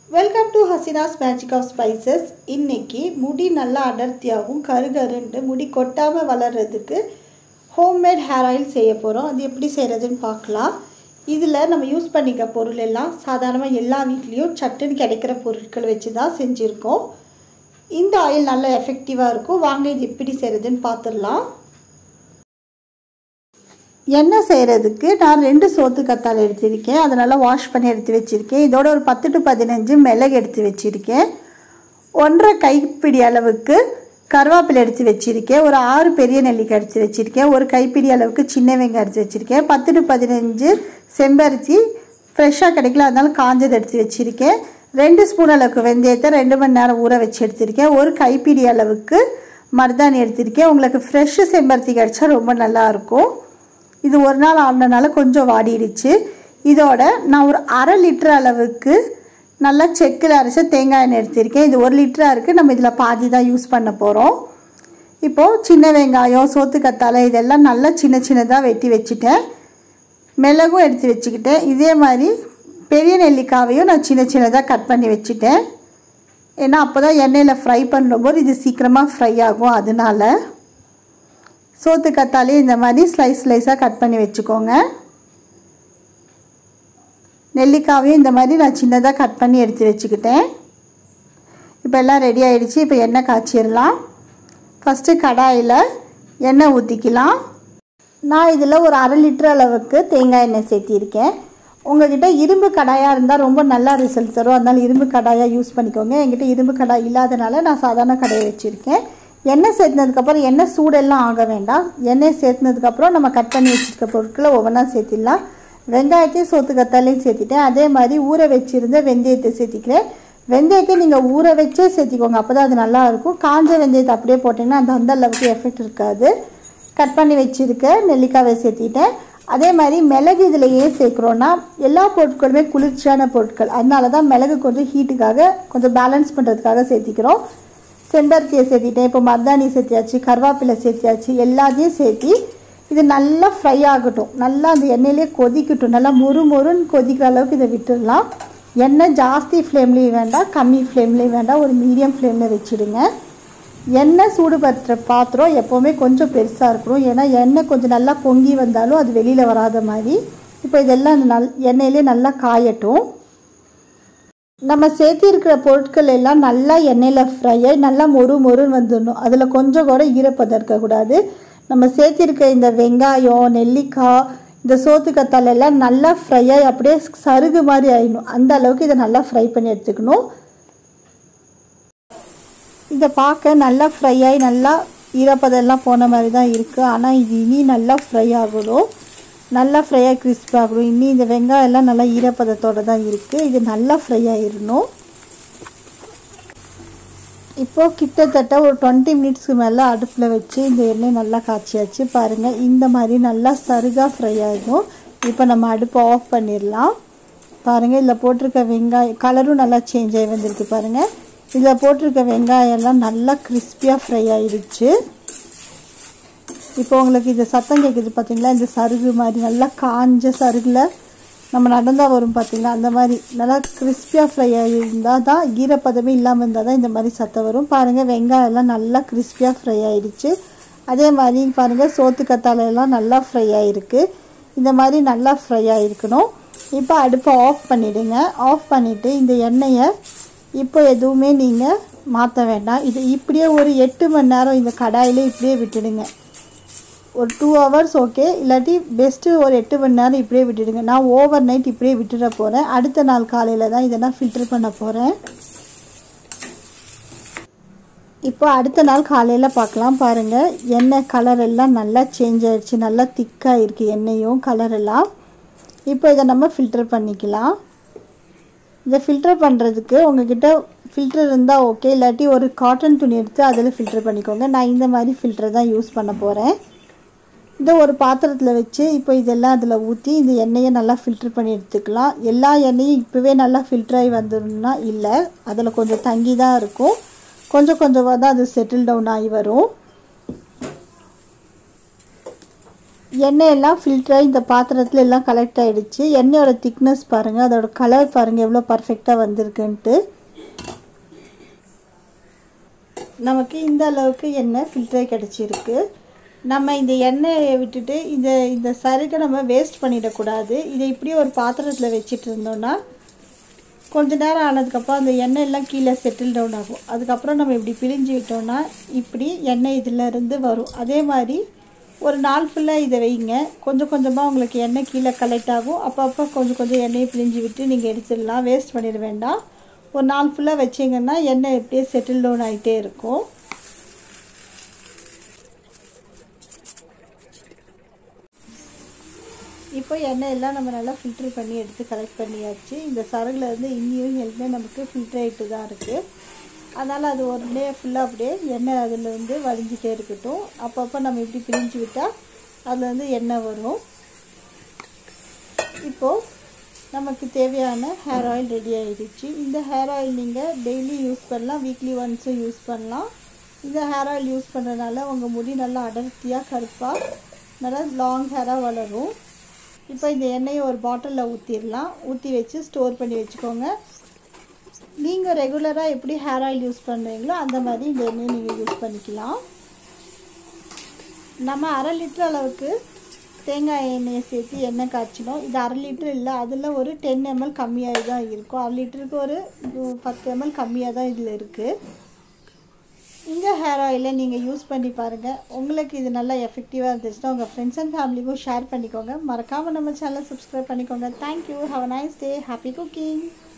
welcome to Hasina's magic of spices இன்னைக்கு முடி நல்லா அடர்த்தியாகவும் கருகருண்டு முடி கொட்டாமல் வளர்கிறதுக்கு ஹோம்மேட் ஹேர் ஆயில் செய்ய போகிறோம் அது எப்படி செய்கிறதுன்னு பார்க்கலாம் இதில் நம்ம யூஸ் பண்ணிக்க பொருள் எல்லாம் சாதாரணமாக எல்லா வீட்லேயும் சட்டுன்னு கிடைக்கிற பொருட்கள் வச்சு தான் செஞ்சுருக்கோம் இந்த ஆயில் நல்லா எஃபெக்டிவாக இருக்கும் வாங்க இது எப்படி செய்கிறதுன்னு பார்த்துடலாம் எண்ணெய் செய்கிறதுக்கு நான் ரெண்டு சோத்து கத்தாழை எடுத்திருக்கேன் அதனால் வாஷ் பண்ணி எடுத்து வச்சுருக்கேன் இதோட ஒரு பத்து டு பதினஞ்சு மிளகு எடுத்து வச்சுருக்கேன் ஒன்றரை கைப்பிடி அளவுக்கு கருவேப்பிலை எடுத்து வச்சுருக்கேன் ஒரு ஆறு பெரிய நெல்லிக்காய் எடுத்து வச்சுருக்கேன் ஒரு கைப்பிடி அளவுக்கு சின்ன வெங்காயம் எடுத்து வச்சுருக்கேன் பத்து டு பதினஞ்சு செம்பருத்தி ஃப்ரெஷ்ஷாக கிடைக்கல அதனால காஞ்சது எடுத்து வச்சுருக்கேன் ரெண்டு ஸ்பூன் அளவுக்கு வெந்தயத்தை ரெண்டு மணி நேரம் ஊற வச்சு எடுத்திருக்கேன் ஒரு கைப்பிடி அளவுக்கு மருதாணி எடுத்திருக்கேன் உங்களுக்கு ஃப்ரெஷ்ஷு செம்பருத்தி கிடச்சா ரொம்ப நல்லாயிருக்கும் இது ஒரு நாள் ஆனதுனால கொஞ்சம் வாடிடுச்சு இதோட நான் ஒரு அரை லிட்டர் அளவுக்கு நல்லா செக்கில் அரைச்ச தேங்காய் எண்ணெய் எடுத்திருக்கேன் இது ஒரு லிட்டராக இருக்குது நம்ம இதில் பாதி தான் யூஸ் பண்ண போகிறோம் இப்போது சின்ன வெங்காயம் சோத்து கத்தாழை இதெல்லாம் நல்லா சின்ன சின்னதாக வெட்டி வச்சுட்டேன் மிளகும் எடுத்து வச்சுக்கிட்டேன் இதே மாதிரி பெரிய நெல்லிக்காவையும் நான் சின்ன சின்னதாக கட் பண்ணி வச்சுட்டேன் ஏன்னா அப்போ தான் எண்ணெயில் ஃப்ரை பண்ணும்போது இது சீக்கிரமாக ஃப்ரை ஆகும் அதனால சோத்து கத்தாலே இந்த மாதிரி ஸ்லைஸ் ஸ்லைஸாக கட் பண்ணி வச்சுக்கோங்க நெல்லிக்காவையும் இந்த மாதிரி நான் சின்னதாக கட் பண்ணி எடுத்து வச்சுக்கிட்டேன் இப்போ எல்லாம் ரெடி ஆகிடுச்சு இப்போ எண்ணெய் காய்ச்சிடலாம் ஃபஸ்ட்டு கடாயில் எண்ணெய் ஊற்றிக்கலாம் நான் இதில் ஒரு அரை லிட்டர் அளவுக்கு தேங்காய் எண்ணெய் சேர்த்திருக்கேன் உங்கள்கிட்ட இரும்பு கடாயாக இருந்தால் ரொம்ப நல்லா ரிசல்ட் தரும் அதனால் இரும்பு கடாயாக யூஸ் பண்ணிக்கோங்க என்கிட்ட இரும்பு கடாய் இல்லாதனால நான் சாதாரண கடையை வச்சுருக்கேன் எண்ணெய் சேர்த்துனதுக்கப்புறம் எண்ணெய் சூடெல்லாம் ஆக வேண்டாம் எண்ணெய் சேர்த்துனதுக்கப்புறம் நம்ம கட் பண்ணி வச்சுருக்க பொருட்களை ஒவ்வொன்றா சேர்த்திடலாம் வெங்காயத்தையும் சோத்து கத்தாலையும் சேர்த்திட்டேன் அதே மாதிரி ஊற வச்சுருந்த வெந்தயத்தை சேர்த்திக்கிறேன் வெந்தயத்தை நீங்கள் ஊற வச்சே சேர்த்திக்கோங்க அப்போ தான் அது நல்லாயிருக்கும் காஞ்ச வெந்தயத்தை அப்படியே போட்டிங்கன்னா அந்த அந்த அளவுக்கு எஃபெக்ட் இருக்காது கட் பண்ணி வச்சுருக்க நெல்லிக்காவை சேர்த்திட்டேன் அதே மாதிரி மிளகு இதில் ஏன் சேர்க்குறோன்னா எல்லா பொருட்களுமே குளிர்ச்சியான பொருட்கள் அதனால தான் மிளகு கொஞ்சம் ஹீட்டுக்காக கொஞ்சம் பேலன்ஸ் பண்ணுறதுக்காக சேர்த்திக்கிறோம் செம்பருத்தியை சேர்த்திட்டேன் இப்போ மருதாணி சேர்த்தியாச்சு கருவேப்பிலை சேர்த்தியாச்சு எல்லாத்தையும் சேர்த்தி இது நல்லா ஃப்ரை ஆகட்டும் நல்லா அந்த எண்ணெயிலே கொதிக்கட்டும் நல்லா மொறு மொறுன்னு கொதிக்கிற அளவுக்கு இதை விட்டுடலாம் எண்ணெய் ஜாஸ்தி ஃப்ளேம்லேயும் வேண்டாம் கம்மி ஃப்ளேம்லேயும் வேண்டாம் ஒரு மீடியம் ஃப்ளேமில் வச்சுடுங்க எண்ணெய் சூடு பற்ற பாத்திரம் எப்போவுமே கொஞ்சம் பெருசாக இருக்கணும் ஏன்னா எண்ணெய் கொஞ்சம் நல்லா பொங்கி வந்தாலும் அது வெளியில் வராத மாதிரி இப்போ இதெல்லாம் நல் எண்ணெயிலே நல்லா காயட்டும் நம்ம சேர்த்திருக்கிற பொருட்கள் எல்லாம் நல்லா எண்ணெயில் ஃப்ரை ஆகி நல்லா மொறு மொறுன்னு வந்துடணும் அதில் கொஞ்சம் கூட ஈரப்பதம் இருக்கக்கூடாது நம்ம சேர்த்திருக்க இந்த வெங்காயம் நெல்லிக்காய் இந்த சோத்து கத்தால் எல்லாம் நல்லா ஃப்ரை ஆகி அப்படியே சருகு மாதிரி ஆயிடணும் அந்த அளவுக்கு இதை நல்லா ஃப்ரை பண்ணி எடுத்துக்கணும் இதை பார்க்க நல்லா ஃப்ரை ஆகி நல்லா ஈரப்பதம் எல்லாம் போன மாதிரி தான் இருக்குது ஆனால் இது இனி நல்லா ஃப்ரை ஆகணும் நல்லா ஃப்ரையாக கிறிஸ்ப் ஆகணும் இன்னி இந்த வெங்காயம் எல்லாம் நல்லா ஈரப்பதத்தோடு தான் இருக்குது இது நல்லா ஃப்ரை ஆகிடணும் இப்போது கிட்டத்தட்ட ஒரு டுவெண்ட்டி மினிட்ஸ்க்கு மேலே அடுப்பில் வச்சு இந்த எண்ணெய் நல்லா காய்ச்சியாச்சு பாருங்கள் இந்த மாதிரி நல்லா சருகாக ஃப்ரை ஆகும் இப்போ நம்ம அடுப்பை ஆஃப் பண்ணிடலாம் பாருங்கள் இதில் போட்டிருக்க வெங்காயம் கலரும் நல்லா சேஞ்ச் ஆகி வந்திருக்கு பாருங்கள் இதில் போட்டிருக்க வெங்காயம் எல்லாம் நல்லா கிறிஸ்பியாக ஃப்ரை ஆகிடுச்சு இப்போ உங்களுக்கு இது சத்தம் கேட்குது பார்த்தீங்களா இந்த சருகு மாதிரி நல்லா காஞ்ச சருகில் நம்ம நடந்தால் வரும் பார்த்தீங்களா அந்த மாதிரி நல்லா கிறிஸ்பியாக ஃப்ரை ஆகியிருந்தால் தான் ஈரப்பதமே இல்லாமல் இருந்தால் தான் இந்த மாதிரி சத்தம் வரும் பாருங்கள் வெங்காயம் எல்லாம் நல்லா கிறிஸ்பியாக ஃப்ரை ஆகிடுச்சு அதே மாதிரி பாருங்கள் சோத்து கத்தாழையெல்லாம் நல்லா ஃப்ரை ஆகிருக்கு இந்த மாதிரி நல்லா ஃப்ரை ஆகிருக்கணும் இப்போ அடுப்பை ஆஃப் பண்ணிவிடுங்க ஆஃப் பண்ணிவிட்டு இந்த எண்ணெயை இப்போ எதுவுமே நீங்கள் மாற்ற வேண்டாம் இது இப்படியே ஒரு எட்டு மணி நேரம் இந்த கடாயில் இப்படியே விட்டுடுங்க ஒரு டூ ஹவர்ஸ் ஓகே இல்லாட்டி பெஸ்ட்டு ஒரு எட்டு மணி நேரம் இப்படியே விட்டுடுங்க நான் ஓவர் நைட் இப்படியே விட்டுட போகிறேன் அடுத்த நாள் காலையில் தான் இதை நான் ஃபில்டர் பண்ண போகிறேன் இப்போ அடுத்த நாள் காலையில் பார்க்கலாம் பாருங்கள் எண்ணெய் கலர் எல்லாம் நல்லா சேஞ்ச் ஆகிடுச்சு நல்லா திக்காக இருக்குது எண்ணெயும் கலர் எல்லாம் இப்போ இதை நம்ம ஃபில்டர் பண்ணிக்கலாம் இதை ஃபில்டர் பண்ணுறதுக்கு உங்ககிட்ட ஃபில்டர் இருந்தால் ஓகே இல்லாட்டி ஒரு காட்டன் துணி எடுத்து அதில் ஃபில்டர் பண்ணிக்கோங்க நான் இந்த மாதிரி ஃபில்டர் தான் யூஸ் பண்ண போகிறேன் இதை ஒரு பாத்திரத்தில் வச்சு இப்போ இதெல்லாம் அதில் ஊற்றி இந்த எண்ணெயை நல்லா ஃபில்டர் பண்ணி எடுத்துக்கலாம் எல்லா எண்ணெயும் இப்போவே நல்லா ஃபில்டர் ஆகி வந்துடணும்னா இல்லை அதில் கொஞ்சம் தங்கி தான் இருக்கும் கொஞ்சம் கொஞ்சமாக தான் அது செட்டில் டவுன் ஆகி வரும் எண்ணெய் எல்லாம் ஃபில்டராக இந்த பாத்திரத்தில் எல்லாம் கலெக்ட் ஆகிடுச்சு எண்ணெயோட திக்னஸ் பாருங்கள் அதோட கலர் பாருங்கள் எவ்வளோ பர்ஃபெக்டாக வந்திருக்குன்ட்டு நமக்கு இந்த அளவுக்கு எண்ணெய் ஃபில்டராக கிடச்சிருக்கு நம்ம இந்த எண்ணெயை விட்டுட்டு இந்த இந்த சருகை நம்ம வேஸ்ட் பண்ணிடக்கூடாது இதை இப்படியே ஒரு பாத்திரத்தில் வச்சுட்டு இருந்தோம்னா கொஞ்ச நேரம் ஆனதுக்கப்புறம் அந்த எண்ணெய் எல்லாம் கீழே செட்டில் டவுன் ஆகும் அதுக்கப்புறம் நம்ம இப்படி பிழிஞ்சு விட்டோம்னா இப்படி எண்ணெய் இதில் இருந்து வரும் அதே மாதிரி ஒரு நாள் ஃபுல்லாக இதை வைங்க கொஞ்சம் கொஞ்சமாக உங்களுக்கு எண்ணெய் கீழே கலெக்ட் ஆகும் அப்பப்போ கொஞ்சம் கொஞ்சம் எண்ணெயை பிழிஞ்சு விட்டு நீங்கள் எடுத்துடலாம் வேஸ்ட் பண்ணிட வேண்டாம் ஒரு நாள் ஃபுல்லாக வச்சிங்கன்னா எண்ணெய் எப்படியே செட்டில் டவுன் ஆகிட்டே இருக்கும் இப்போ எண்ணெய் எல்லாம் நம்ம நல்லா ஃபில்ட்ரு பண்ணி எடுத்து கலெக்ட் பண்ணியாச்சு இந்த சரகுல இருந்து இன்னியும் எண்ணெய் நமக்கு ஃபில்டர் ஆகிட்டு தான் இருக்குது அதனால் அது ஒரு டே ஃபுல்லாக அப்படியே எண்ணெய் அதில் வந்து வடிஞ்சிட்டே இருக்கட்டும் அப்பப்போ நம்ம இப்படி பிரிஞ்சு விட்டால் அதில் வந்து எண்ணெய் வரும் இப்போது நமக்கு தேவையான ஹேர் ஆயில் ரெடி ஆகிடுச்சு இந்த ஹேர் ஆயில் நீங்கள் டெய்லி யூஸ் பண்ணலாம் வீக்லி ஒன்ஸும் யூஸ் பண்ணலாம் இந்த ஹேர் ஆயில் யூஸ் பண்ணுறதுனால உங்கள் முடி நல்லா அடர்த்தியாக கருப்பாக நல்லா லாங் ஹேராக வளரும் இப்போ இந்த எண்ணெயை ஒரு பாட்டிலில் ஊற்றிடலாம் ஊற்றி வச்சு ஸ்டோர் பண்ணி வச்சுக்கோங்க நீங்கள் ரெகுலராக எப்படி ஹேர் ஆயில் யூஸ் பண்ணுறீங்களோ அந்த மாதிரி இந்த எண்ணெயை நீங்கள் யூஸ் பண்ணிக்கலாம் நம்ம அரை லிட்டர் அளவுக்கு தேங்காய் எண்ணெயை சேர்த்து எண்ணெய் காய்ச்சினோம் இது அரை லிட்டர் இல்லை அதில் ஒரு டென் எம்எல் கம்மியாக தான் இருக்கும் அரை லிட்டருக்கு ஒரு பத்து எம்எல் கம்மியாக தான் இதில் இருக்குது இந்த ஹேர் ஆயிலை நீங்கள் யூஸ் பண்ணி பாருங்கள் உங்களுக்கு இது நல்லா எஃபெக்டிவாக இருந்துச்சுன்னா உங்கள் ஃப்ரெண்ட்ஸ் அண்ட் ஃபேமிலிக்கும் ஷேர் பண்ணிக்கோங்க மறக்காமல் நம்ம சேனலை சப்ஸ்கிரைப் பண்ணிக்கோங்க thank you have nice day happy cooking